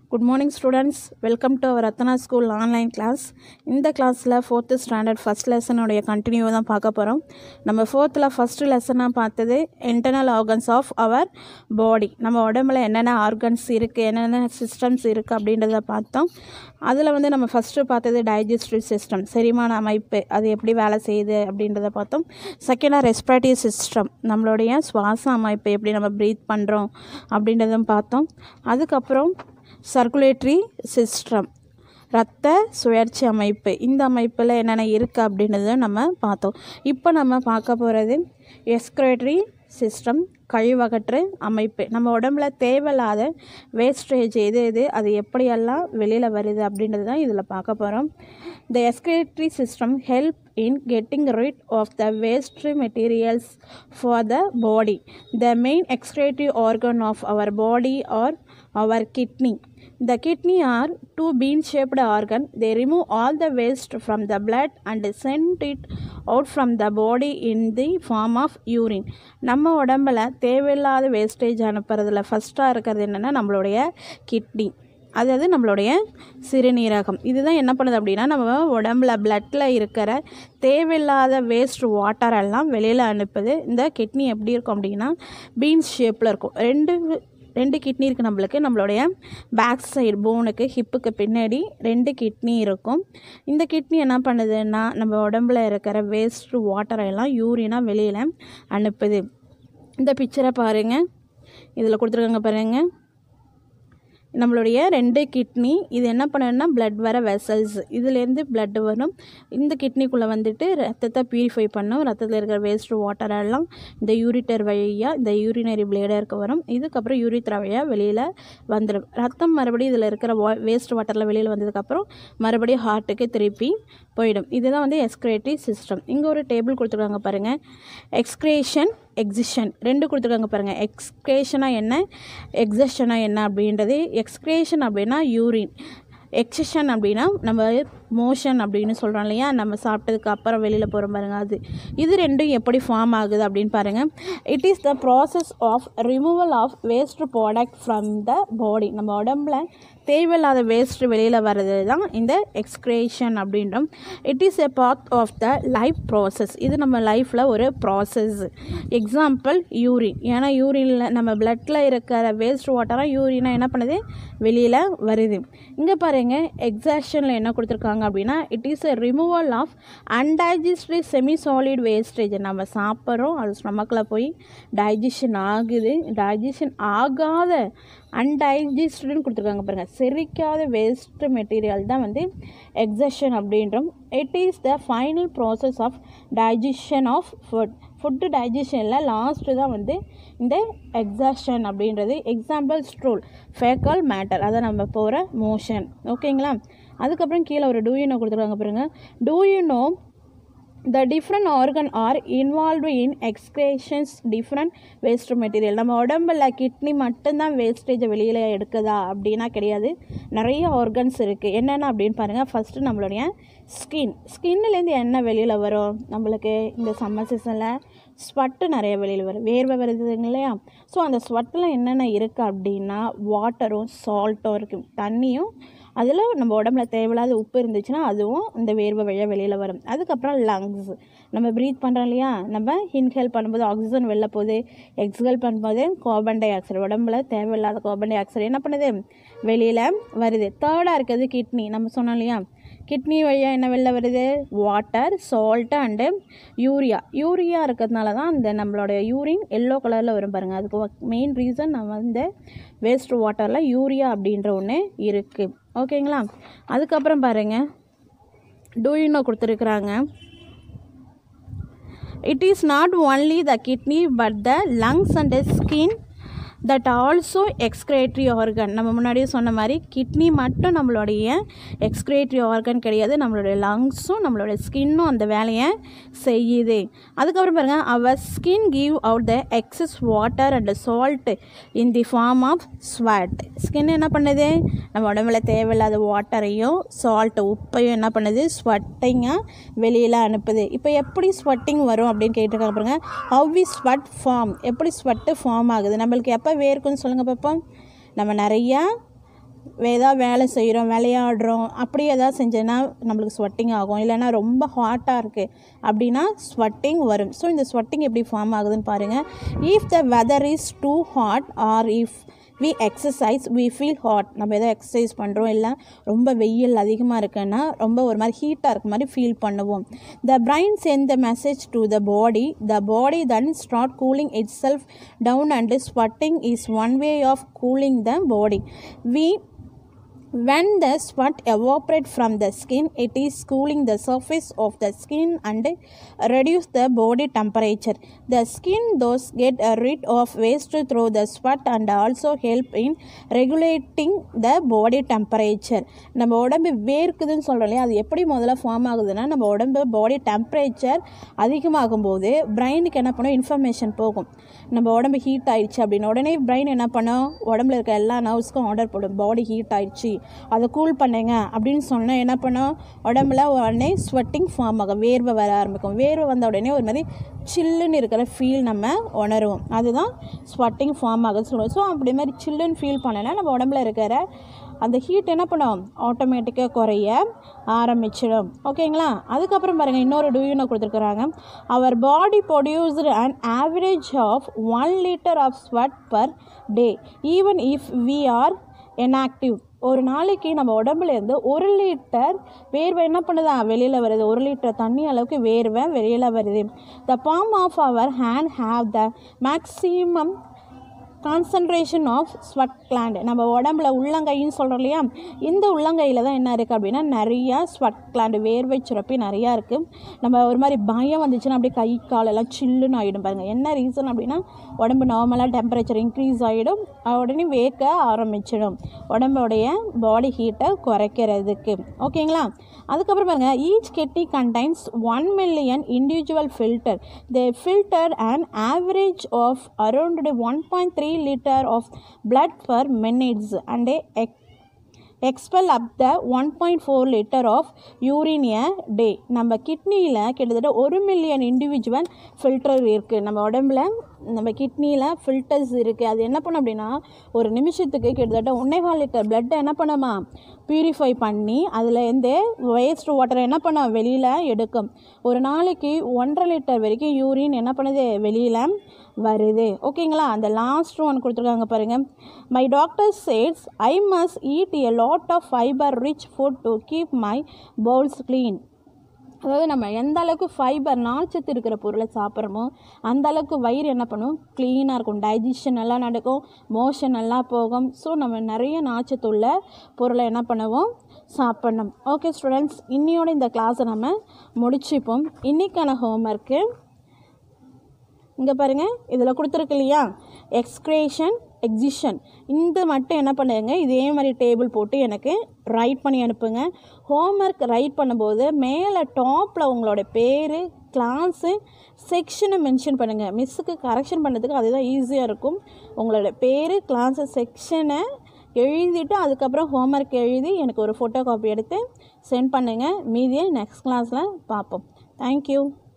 Good morning students welcome to our Ratna school online class இந்த கிளாஸில் fourth standard first லெசனுடைய continue தான் பார்க்க போகிறோம் நம்ம ஃபோர்த்தில் ஃபஸ்ட்டு லெசனாக பார்த்தது internal organs of our body நம்ம உடம்புல என்னென்ன ஆர்கன்ஸ் இருக்குது என்னென்ன சிஸ்டம்ஸ் இருக்குது அப்படின்றத பார்த்தோம் அதில் வந்து நம்ம ஃபஸ்ட்டு பார்த்தது டைஜஸ்டிவ் சிஸ்டம் செரிமான அமைப்பு அது எப்படி வேலை செய்யுது அப்படின்றத பார்த்தோம் செகண்டாக ரெஸ்பிரேட்டரி சிஸ்டம் நம்மளுடைய சுவாச அமைப்பு எப்படி நம்ம ப்ரீத் பண்ணுறோம் அப்படின்றதும் பார்த்தோம் அதுக்கப்புறம் சர்க்குலேட்டரி சிஸ்டம் ரத்த சுழற்சி அமைப்பு இந்த அமைப்பில் என்னென்ன இருக்குது அப்படின்றத நம்ம பார்த்தோம் இப்போ நம்ம பார்க்க போகிறது எஸ்கிரேட்டரி சிஸ்டம் கழிவகற்று அமைப்பு நம்ம உடம்புல தேவையில்லாத வேஸ்டேஜ் எது எது அது எப்படியெல்லாம் வெளியில் வருது அப்படின்றது தான் இதில் பார்க்க போகிறோம் the excretory system help in getting rid of the waste materials for the body the main excretory organ of our body are our kidney. The kidney are two bean-shaped organ. They remove all the waste from the blood and send it out from the body in the form of urine. நம்ம உடம்புல தேவையில்லாத wastage அனுப்புறதுல ஃபஸ்ட்டாக இருக்கிறது என்னென்னா நம்மளுடைய kidney அதாவது நம்மளுடைய சிறுநீரகம் இதுதான் என்ன பண்ணுது அப்படின்னா நம்ம உடம்புல பிளட்டில் இருக்கிற தேவையில்லாத வேஸ்ட் வாட்டர் எல்லாம் வெளியில் அனுப்புது இந்த கிட்னி எப்படி இருக்கும் அப்படின்னா பீன்ஸ் ஷேப்பில் இருக்கும் ரெண்டு ரெண்டு கிட்னி இருக்குது நம்மளுக்கு நம்மளுடைய பேக் சைடு போனுக்கு ஹிப்புக்கு பின்னாடி ரெண்டு கிட்னி இருக்கும் இந்த கிட்னி என்ன பண்ணுதுன்னா நம்ம உடம்புல இருக்கிற வேஸ்ட் வாட்டரை எல்லாம் யூரினாக வெளியில் அனுப்புது இந்த பிக்சரை பாருங்கள் இதில் கொடுத்துருக்காங்க பாருங்கள் நம்மளுடைய ரெண்டு கிட்னி இது என்ன பண்ணுன்னா பிளட் வர வெசல்ஸ் இதுலேருந்து பிளட் வரும் இந்த கிட்னிக்குள்ளே வந்துட்டு ரத்தத்தை ப்யூரிஃபை பண்ணும் ரத்தத்தில் இருக்கிற வேஸ்ட் வாட்டர் எல்லாம் இந்த யூரிட்டர் வழியாக இந்த யூரினரி பிளேடருக்கு வரும் இதுக்கப்புறம் யூரித்ரா வழியாக வெளியில் வந்துடும் ரத்தம் மறுபடியும் இதில் இருக்கிற வா வேஸ்ட் வாட்டரில் வெளியில் வந்ததுக்கப்புறம் மறுபடியும் ஹார்ட்டுக்கு திருப்பி போயிடும் இதுதான் வந்து எக்ஸ்கிரேட்டரி சிஸ்டம் இங்கே ஒரு டேபிள் கொடுத்துருக்காங்க பாருங்கள் எக்ஸ்கிரேஷன் எக்ஸிஷன் ரெண்டு கொடுத்துருக்காங்க பாருங்கள் எக்ஸ்கிரேஷனாக என்ன எக்ஸஷனாக என்ன அப்படின்றது எக்ஸ்கிரேஷன் அப்படின்னா யூரின் எக்ஸஷன் அப்படின்னா நம்ம மோஷன் அப்படின்னு சொல்கிறோம் இல்லையா நம்ம சாப்பிட்டதுக்கு அப்புறம் வெளியில் போகிற பாருங்க அது இது ரெண்டும் எப்படி ஃபார்ம் ஆகுது அப்படின்னு பாருங்கள் it is the process of removal of waste product from the body நம்ம உடம்புல தேவையில்லாத வேஸ்ட் வெளியில் வர்றது தான் இந்த எக்ஸ்கிரேஷன் அப்படின்றோம் it is a part of the life process இது நம்ம லைஃப்பில் ஒரு ப்ராசஸ் எக்ஸாம்பிள் யூரின் ஏன்னா யூரினில் நம்ம பிளட்டில் இருக்கிற வேஸ்ட் வாட்டராக யூரினாக என்ன பண்ணுது வெளியில் வருது இங்கே பாருங்கள் எக்ஸாஷனில் என்ன கொடுத்துருக்காங்க அப்படின்னா it is a removal of undigested semi solid wastage நம்ம சாப்பிட்றோம் அது ஸ்டொமக்கில் போய் டைஜஷன் ஆகுது டைஜஷன் ஆகாத அன்டைஜஸ்டட்னு கொடுத்துருக்காங்க பாருங்கள் செரிக்காத வேஸ்ட் மெட்டீரியல் தான் வந்து எக்ஸஷன் அப்படின்றோம் it is the final process of digestion of food food டைஜஷனில் லாஸ்ட்டு தான் வந்து இந்த எக்ஸாஷன் அப்படின்றது எக்ஸாம்பிள் ஸ்ட்ரோல் ஃபேக்கல் மேட்டர் அதை நம்ம போகிற மோஷன் ஓகேங்களா அதுக்கப்புறம் கீழே ஒரு டூ யூ நோ கொடுத்துருக்காங்க பாருங்க do you know the different organ are involved in excretions different waste material நம்ம உடம்புல கிட்னி மட்டும்தான் வேஸ்டேஜை வெளியில் எடுக்குதா அப்படின்னா கிடையாது நிறைய ஆர்கன்ஸ் இருக்குது என்னென்ன அப்படின்னு பாருங்கள் ஃபஸ்ட்டு நம்மளுடைய ஸ்கின் ஸ்கின்னுலேருந்து என்ன வெளியில் வரும் நம்மளுக்கு இந்த சம்மர் சீசனில் ஸ்வெட்டு நிறைய வெளியில் வரும் வேர்வை வருதுங்க இல்லையா ஸோ அந்த ஸ்வெட்டில் என்னென்ன இருக்குது அப்படின்னா வாட்டரும் சால்ட்டும் இருக்குது தண்ணியும் அதில் நம்ம உடம்புல தேவையில்லாத உப்பு இருந்துச்சுன்னா அதுவும் இந்த வேர்வை வழியாக வெளியில் வரும் அதுக்கப்புறம் லங்ஸ் நம்ம ப்ரீத் பண்ணுறோம் இல்லையா நம்ம இன்ஹேல் பண்ணும்போது ஆக்சிஜன் வெளில போகுது எக்ஸ்ஹேல் பண்ணும்போது கார்பன் டை ஆக்சைடு உடம்புல தேவையில்லாத கார்பன் டை ஆக்சைடு என்ன பண்ணுது வெளியில் வருது தேர்டாக இருக்கிறது கிட்னி நம்ம சொன்னோம் இல்லையா கிட்னி வழியாக என்ன வெளில வருது water salt and urea urea இருக்கிறதுனால தான் இந்த நம்மளோட யூரின் எல்லோ கலரில் வரும் பாருங்கள் அதுக்கு மெயின் ரீசன் நம்ம இந்த வேஸ்ட் வாட்டரில் யூரியா அப்படின்ற ஒன்று இருக்குது ஓகேங்களா அதுக்கப்புறம் பாருங்கள் டூயினோ கொடுத்துருக்குறாங்க it is not only the kidney but the lungs and the skin that also excretory organ நம்ம முன்னாடியே சொன்ன மாதிரி கிட்னி மட்டும் நம்மளுடைய எக்ஸ்கிரேட்டரி ஆர்கன் கிடையாது நம்மளுடைய லங்ஸும் நம்மளுடைய ஸ்கின்னும் அந்த வேலையை செய்யுது அதுக்கப்புறம் பாருங்கள் our skin give out the excess water and salt in the form of sweat skin என்ன பண்ணுது நம்ம உடம்புல தேவையில்லாத வாட்டரையும் சால்ட்டு உப்பையும் என்ன பண்ணுது ஸ்வெட்டிங்காக வெளியில் அனுப்புது இப்போ எப்படி ஸ்வெட்டிங் வரும் அப்படின்னு கேட்டிருக்காங்க பாருங்கள் ஹவ் வி ஸ்வெட் ஃபார்ம் எப்படி ஸ்வெட்டு ஃபார்ம் ஆகுது நம்மளுக்கு எப்போ வேர்க்குன்னு சொல்லுங்கள் பார்ப்போம் நம்ம நிறையா ஏதாவது வேலை செய்கிறோம் விளையாடுறோம் அப்படி ஏதாவது செஞ்சேன்னா நம்மளுக்கு ஸ்வெட்டிங் ஆகும் இல்லைன்னா ரொம்ப ஹாட்டாக இருக்குது அப்படின்னா ஸ்வெட்டிங் வரும் ஸோ இந்த ஸ்வெட்டிங் எப்படி ஃபார்ம் ஆகுதுன்னு பாருங்கள் if the weather is too hot or if we exercise we feel hot நம்ம எதோ எக்ஸசைஸ் பண்ணுறோம் இல்லை ரொம்ப வெயில் அதிகமாக இருக்குன்னா ரொம்ப ஒரு மாதிரி ஹீட்டாக இருக்க மாதிரி ஃபீல் பண்ணுவோம் the brain sent the message to the body the body then start cooling itself down and sweating is one way of cooling the body we when the sweat evaporates from the skin it is cooling the surface of the skin and reduce the body temperature the skin those get rid of waste through the sweat and also help in regulating the body temperature நம்ம உடம்பு வேர்க்குதுன்னு சொல்கிறோம் இல்லையா அது எப்படி முதல்ல form ஆகுதுன்னா நம்ம உடம்பு பாடி டெம்பரேச்சர் அதிகமாகும் போது பிரெயினுக்கு என்ன பண்ணும் இன்ஃபர்மேஷன் போகும் நம்ம உடம்பு ஹீட் ஆயிடுச்சு அப்படின்னு உடனே பிரெயின் என்ன பண்ணும் உடம்புல இருக்க எல்லா நர்வ்ஸ்க்கும் ஆர்டர் போடும் பாடி ஹீட் ஆயிடுச்சு அதை கூல் பண்ணுங்க அப்படின்னு சொன்னால் என்ன பண்ணும் உடம்புல உடனே ஸ்வெட்டிங் ஃபார்ம் ஆகும் வேர்வை வர ஆரம்பிக்கும் வேர்வை வந்த உடனே ஒரு மாதிரி சில்லுன்னு இருக்கிற ஃபீல் நம்ம உணருவோம் அதுதான் ஸ்வெட்டிங் ஃபார்ம் ஆகுதுன்னு சொல்லுவோம் ஸோ அப்படி மாதிரி சில்லுன்னு ஃபீல் பண்ணலைன்னா நம்ம உடம்புல இருக்கிற அந்த ஹீட் என்ன பண்ணும் ஆட்டோமேட்டிக்காக குறைய ஆரம்பிச்சிடும் ஓகேங்களா அதுக்கப்புறம் பாருங்கள் இன்னொரு டூயூனை கொடுத்துருக்குறாங்க our body produced and average of one litre of sweat per day even if we are inactive ஒரு நாளைக்கு நம்ம உடம்புலேருந்து ஒரு லிட்டர் வேர்வை என்ன பண்ணுதா வெளியில் வருது ஒரு லிட்டர் தண்ணி அளவுக்கு வேர்வை வெளியில் வருது the palm of our hand have the maximum concentration of sweat gland நம்ம உடம்புல உள்ளங்கைன்னு சொல்கிறோம் இல்லையா இந்த உள்ளங்கையில் தான் என்ன இருக்குது அப்படின்னா நிறையா ஸ்வட் கிளாண்டு வேர்வை சுரப்பி நிறையா இருக்குது நம்ம ஒரு மாதிரி பயம் வந்துச்சுன்னா அப்படியே கை காலெல்லாம் சில்லுன்னு ஆகிடும் பாருங்கள் என்ன ரீசன் அப்படின்னா உடம்பு நார்மலாக டெம்பரேச்சர் இன்க்ரீஸ் ஆகிடும் உடனே வேர்க்க ஆரம்பிச்சிடும் உடம்போடைய பாடி ஹீட்டை குறைக்கிறதுக்கு ஓகேங்களா அதுக்கப்புறம் பாருங்கள் each kidney contains one million individual filter they filter and average of around one point three liter of blood per minutes and a expel up the one point four litre of urine a day நம்ம கிட்னியில் கிட்டத்தட்ட ஒரு million individual filter இருக்குது நம்ம உடம்புல நம்ம கிட்னியில் filters இருக்குது அது என்ன பண்ணும் அப்படின்னா ஒரு நிமிஷத்துக்கு கிட்டத்தட்ட ஒன்னேகால் லிட்டர் பிளட்டை என்ன பண்ணுமா பியூரிஃபை பண்ணி அதில் இருந்து வேஸ்ட் வாட்டரை என்ன பண்ண வெளியில் எடுக்கும் ஒரு நாளைக்கு ஒன்றரை லிட்டர் வரைக்கும் யூரின் என்ன பண்ணுது வெளியில் வருது ஓகேங்களா அந்த லாஸ்ட் ஒன் கொடுத்துருக்காங்க பாருங்கள் மை டாக்டர் சேட்ஸ் I must eat a lot of fibre rich food to keep my bowels clean அதாவது நம்ம எந்த அளவுக்கு ஃபைபர் நார்ச்சத்து இருக்கிற பொருளை சாப்பிட்றோமோ அந்த அளவுக்கு வயிறு என்ன பண்ணும் க்ளீனாக இருக்கும் டைஜஷன் நல்லா நடக்கும் மோஷன் நல்லா போகும் ஸோ நம்ம நிறைய நார்ச்சத்து உள்ள பொருளை என்ன பண்ணுவோம் சாப்பிட்ணும் ஓகே ஸ்டூடெண்ட்ஸ் இன்னையோட இந்த கிளாஸை நம்ம முடிச்சுப்போம் இன்றைக்கான ஹோம்ஒர்க்கு இங்கே பாருங்கள் இதில் கொடுத்துருக்கு இல்லையா எக்ஸ்க்ரேஷன் எக்ஸிஷன் இந்த மட்டும் என்ன பண்ணுங்க இதே மாதிரி டேபிள் போட்டு எனக்கு ரைட் பண்ணி அனுப்புங்க ஹோம்ஒர்க் ரைட் பண்ணும்போது மேலே டாப்பில் உங்களோட பேர் கிளாஸு செக்ஷனை மென்ஷன் பண்ணுங்கள் மிஸ்ஸுக்கு கரெக்ஷன் பண்ணுறதுக்கு அதுதான் ஈஸியாக இருக்கும் உங்களோட பேர் கிளாஸு செக்ஷனை எழுதிட்டு அதுக்கப்புறம் ஹோம்ஒர்க் எழுதி எனக்கு ஒரு ஃபோட்டோ காப்பி எடுத்து சென்ட் பண்ணுங்கள் மீதியை நெக்ஸ்ட் கிளாஸில் பார்ப்போம் தேங்க்யூ